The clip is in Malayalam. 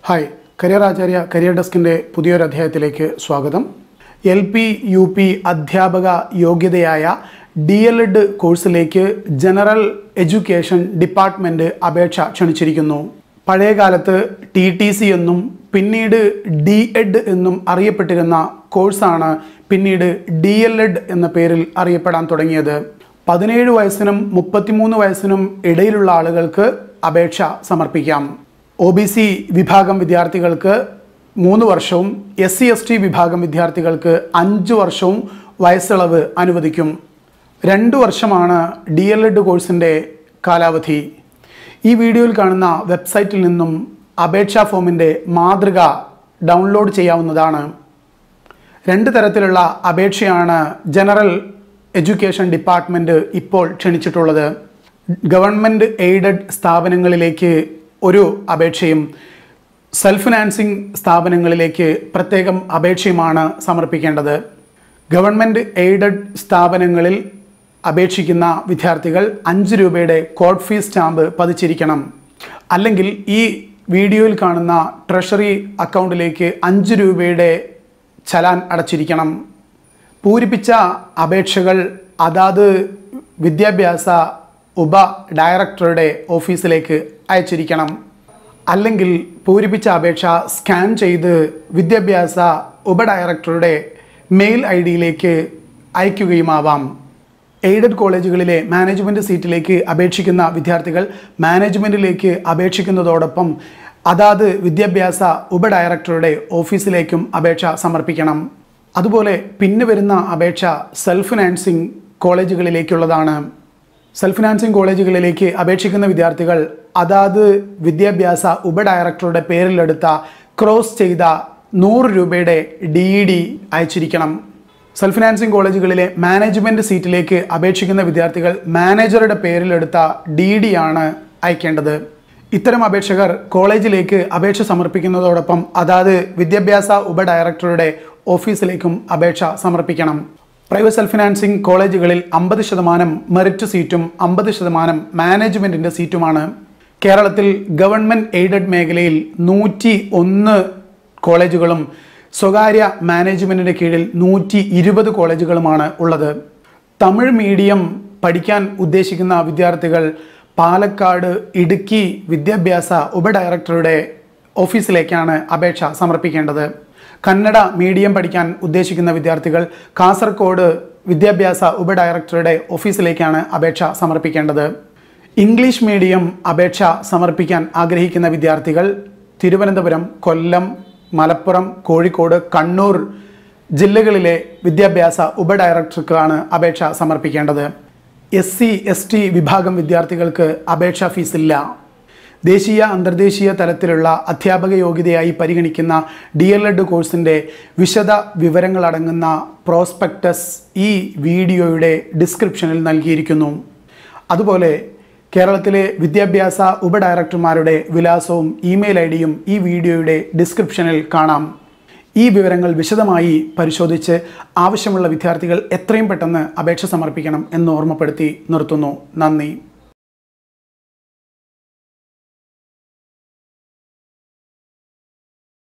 ഹായ് കരിയർ ആചാര്യ കരിയർ ഡെസ്കിൻ്റെ പുതിയൊരു അധ്യായത്തിലേക്ക് സ്വാഗതം എൽ പി യു പി അധ്യാപക യോഗ്യതയായ ഡി എൽ എഡ് കോഴ്സിലേക്ക് ജനറൽ എഡ്യൂക്കേഷൻ ഡിപ്പാർട്ട്മെൻറ്റ് അപേക്ഷ ക്ഷണിച്ചിരിക്കുന്നു പഴയ കാലത്ത് ടി ടി സി എന്നും പിന്നീട് ഡി എഡ് എന്നും അറിയപ്പെട്ടിരുന്ന കോഴ്സാണ് പിന്നീട് ഡി എൽ എഡ് എന്ന പേരിൽ അറിയപ്പെടാൻ തുടങ്ങിയത് പതിനേഴ് വയസ്സിനും മുപ്പത്തിമൂന്ന് വയസ്സിനും ഇടയിലുള്ള ആളുകൾക്ക് അപേക്ഷ സമർപ്പിക്കാം ഒ ബി സി വിഭാഗം വിദ്യാർത്ഥികൾക്ക് മൂന്ന് വർഷവും എസ് സി എസ് ടി വിഭാഗം വിദ്യാർത്ഥികൾക്ക് അഞ്ച് വർഷവും വയസ്സിളവ് അനുവദിക്കും രണ്ട് വർഷമാണ് ഡി എൽ എഡ് കോഴ്സിൻ്റെ കാലാവധി ഈ വീഡിയോയിൽ കാണുന്ന വെബ്സൈറ്റിൽ നിന്നും അപേക്ഷാ ഫോമിൻ്റെ മാതൃക ഡൗൺലോഡ് ചെയ്യാവുന്നതാണ് രണ്ട് തരത്തിലുള്ള അപേക്ഷയാണ് ജനറൽ എഡ്യൂക്കേഷൻ ഡിപ്പാർട്ട്മെൻറ്റ് ഇപ്പോൾ ക്ഷണിച്ചിട്ടുള്ളത് ഗവൺമെൻറ് എയ്ഡഡ് സ്ഥാപനങ്ങളിലേക്ക് ഒരു അപേക്ഷയും സെൽഫ് ഫിനാൻസിങ് സ്ഥാപനങ്ങളിലേക്ക് പ്രത്യേകം അപേക്ഷയുമാണ് സമർപ്പിക്കേണ്ടത് ഗവൺമെൻറ് എയ്ഡഡ് സ്ഥാപനങ്ങളിൽ അപേക്ഷിക്കുന്ന വിദ്യാർത്ഥികൾ അഞ്ച് രൂപയുടെ കോഡ് ഫീസ് സ്റ്റാമ്പ് പതിച്ചിരിക്കണം അല്ലെങ്കിൽ ഈ വീഡിയോയിൽ കാണുന്ന ട്രഷറി അക്കൗണ്ടിലേക്ക് അഞ്ച് രൂപയുടെ ചലാൻ അടച്ചിരിക്കണം പൂരിപ്പിച്ച അപേക്ഷകൾ അതാത് വിദ്യാഭ്യാസ ഉപ ഡയറക്ടറുടെ ഓഫീസിലേക്ക് അയച്ചിരിക്കണം അല്ലെങ്കിൽ പൂരിപ്പിച്ച അപേക്ഷ സ്കാൻ ചെയ്ത് വിദ്യാഭ്യാസ ഉപ ഡയറക്ടറുടെ മെയിൽ ഐ ഡിയിലേക്ക് അയക്കുകയുമാവാം എയ്ഡഡ് കോളേജുകളിലെ മാനേജ്മെൻറ്റ് സീറ്റിലേക്ക് അപേക്ഷിക്കുന്ന വിദ്യാർത്ഥികൾ മാനേജ്മെൻറ്റിലേക്ക് അപേക്ഷിക്കുന്നതോടൊപ്പം അതാത് വിദ്യാഭ്യാസ ഉപ ഡയറക്ടറുടെ ഓഫീസിലേക്കും അപേക്ഷ സമർപ്പിക്കണം അതുപോലെ പിന്നെ വരുന്ന അപേക്ഷ സെൽഫ് ഫിനാൻസിങ് കോളേജുകളിലേക്കുള്ളതാണ് സെൽഫ് ഫിനാൻസിങ് കോളേജുകളിലേക്ക് അപേക്ഷിക്കുന്ന വിദ്യാർത്ഥികൾ അതാത് വിദ്യാഭ്യാസ ഉപ ഡയറക്ടറുടെ പേരിലെടുത്ത ക്രോസ് ചെയ്ത നൂറ് രൂപയുടെ ഡി ഇ ഡി അയച്ചിരിക്കണം സെൽഫ് ഫിനാൻസിങ് കോളേജുകളിലെ മാനേജ്മെൻറ്റ് സീറ്റിലേക്ക് അപേക്ഷിക്കുന്ന വിദ്യാർത്ഥികൾ മാനേജറുടെ പേരിലെടുത്ത ഡി ഡി ആണ് അയക്കേണ്ടത് ഇത്തരം അപേക്ഷകർ കോളേജിലേക്ക് അപേക്ഷ സമർപ്പിക്കുന്നതോടൊപ്പം അതാത് വിദ്യാഭ്യാസ ഉപ ഡയറക്ടറുടെ ഓഫീസിലേക്കും അപേക്ഷ സമർപ്പിക്കണം പ്രൈവറ്റ് സെൽഫ് ഫിനാൻസിങ് കോളേജുകളിൽ അമ്പത് ശതമാനം മെറിറ്റ് സീറ്റും അമ്പത് ശതമാനം മാനേജ്മെൻറ്റിൻ്റെ സീറ്റുമാണ് കേരളത്തിൽ ഗവൺമെൻറ് എയ്ഡഡ് മേഖലയിൽ നൂറ്റി ഒന്ന് കോളേജുകളും സ്വകാര്യ മാനേജ്മെൻറ്റിൻ്റെ കീഴിൽ നൂറ്റി ഇരുപത് കോളേജുകളുമാണ് ഉള്ളത് തമിഴ് മീഡിയം പഠിക്കാൻ ഉദ്ദേശിക്കുന്ന വിദ്യാർത്ഥികൾ പാലക്കാട് ഇടുക്കി വിദ്യാഭ്യാസ ഉപ ഡയറക്ടറുടെ ഓഫീസിലേക്കാണ് അപേക്ഷ സമർപ്പിക്കേണ്ടത് കന്നഡ മീഡിയം പഠിക്കാൻ ഉദ്ദേശിക്കുന്ന വിദ്യാർത്ഥികൾ കാസർഗോഡ് വിദ്യാഭ്യാസ ഉപ ഡയറക്ടറുടെ ഓഫീസിലേക്കാണ് അപേക്ഷ സമർപ്പിക്കേണ്ടത് ഇംഗ്ലീഷ് മീഡിയം അപേക്ഷ സമർപ്പിക്കാൻ ആഗ്രഹിക്കുന്ന വിദ്യാർത്ഥികൾ തിരുവനന്തപുരം കൊല്ലം മലപ്പുറം കോഴിക്കോട് കണ്ണൂർ ജില്ലകളിലെ വിദ്യാഭ്യാസ ഉപ ഡയറക്ടർക്കാണ് അപേക്ഷ സമർപ്പിക്കേണ്ടത് എസ് സി എസ് ടി വിഭാഗം വിദ്യാർത്ഥികൾക്ക് അപേക്ഷാ ഫീസില്ല ദേശീയ അന്തർദേശീയ തലത്തിലുള്ള അധ്യാപക യോഗ്യതയായി പരിഗണിക്കുന്ന ഡി എൽ എഡ് കോഴ്സിൻ്റെ വിശദ വിവരങ്ങളടങ്ങുന്ന പ്രോസ്പെക്ടസ് ഈ വീഡിയോയുടെ ഡിസ്ക്രിപ്ഷനിൽ നൽകിയിരിക്കുന്നു അതുപോലെ കേരളത്തിലെ വിദ്യാഭ്യാസ ഉപ ഡയറക്ടർമാരുടെ വിലാസവും ഇമെയിൽ ഐ ഡിയും ഈ വീഡിയോയുടെ ഡിസ്ക്രിപ്ഷനിൽ കാണാം ഈ വിവരങ്ങൾ വിശദമായി പരിശോധിച്ച് ആവശ്യമുള്ള വിദ്യാർത്ഥികൾ എത്രയും പെട്ടെന്ന് അപേക്ഷ സമർപ്പിക്കണം എന്ന് ഓർമ്മപ്പെടുത്തി നിർത്തുന്നു നന്ദി